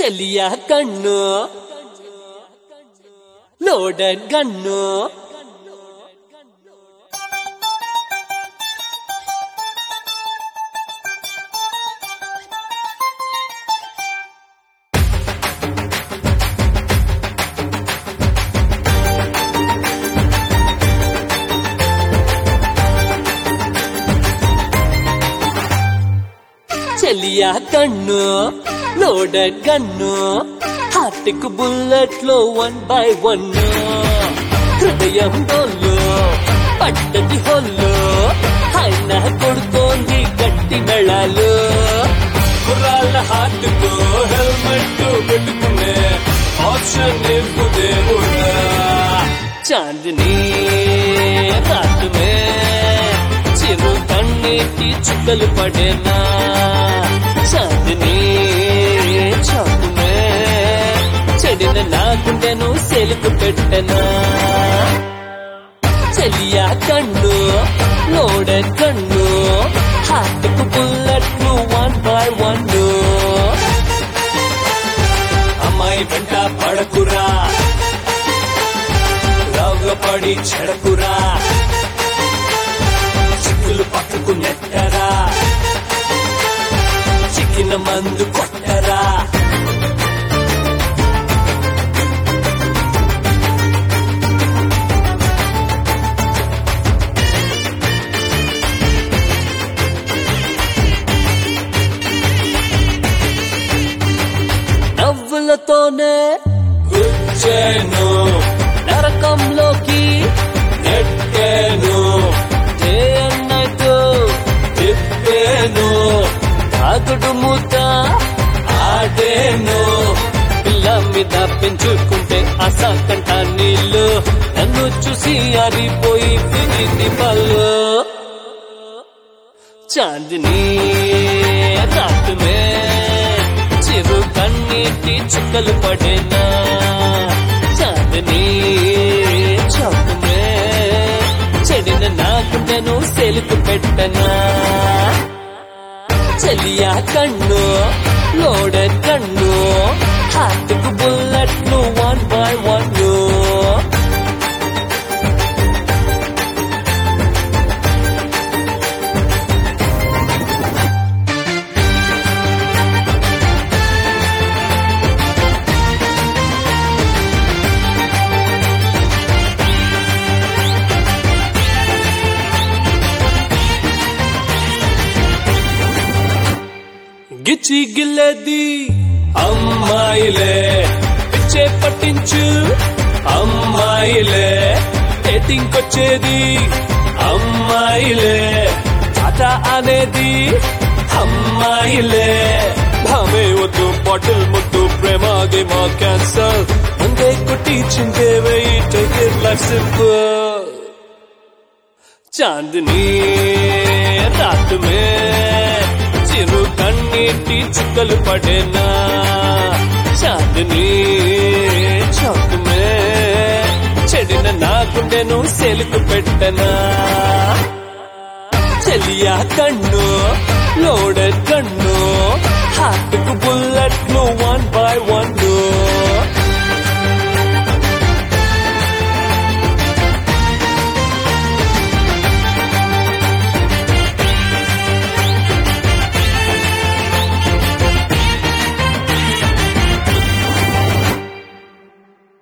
చెలియ కన్ను loaded gun చెలియ కన్ను లోడెడ్ గన్ను హార్ట్కు బుల్లెట్లు వన్ బై వన్ హృదయం డోళ్ళు పడ్డది హొల్లు ఆయన కొడుతోంది గట్టి మెళాలు కుర్రాళ్ళ హార్ట్కు హెల్మెట్ పెట్టుకునే ఆప్షన్ ఇవ్వు దేవుడా చాందిని రాత్ మే చిరు కన్నీటి చుక్కలు పడేనా చాందిని చాకు మే చెడిన నా గుండెను సెలుకు పెట్టనా చెలియా కన్ను లోడ కన్ను హార్ట్కు బుల్లెట్లు వన్ బై వన్ అమ్మాయి వెంట పడకురా లవ్ పడి చెడకురా చిక్కులు పక్కకు నెట్టరా చిక్కిన మందు కొట్టరా నవ్వులతోనే గుచ్చేను నరకంలోకి నెట్టేను డే అన్నట్టు తిప్పేను తాగుడు మూత ఆడేను పిల్ల మీద పెంచుకుంటే అసాకంట నీళ్ళు నన్ను చూసి ఆరిపోయి వినిది పళ్ళు చాందిని రాత్ మే చిరు కన్నీటి చుక్కలు పడేనా చాందిని చౌక్ మే చెడిన నా గుండెను సెలుకు పెట్టనా చెలియా కన్ను లోడ కన్ను హార్ట్కు బుల్లెట్లు వన్ బై వన్ గిచ్చి గిల్లది అమ్మాయిలే పిచ్చే పట్టించు అమ్మాయిలే డేటింగ్కొచ్చేది అమ్మాయిలే తాత అనేది అమ్మాయిలే భామే వద్దు బాటిల్ ముద్దు ప్రేమ గేమా క్యాన్సర్ ముందే కొట్టి చిందే వెయ్యి టేక్ ఇట్ లైఫ్ సింపుల్ చాందిని రాత్ మే చిరు కన్నీటి చుక్కలు పడేనా చాందిని చౌక్ మే చెడిన నా గుండెను సెలుకు పెట్టనా చెలియా కన్ను లోడ కన్ను హార్ట్కు బుల్లెట్లు వన్ బై వన్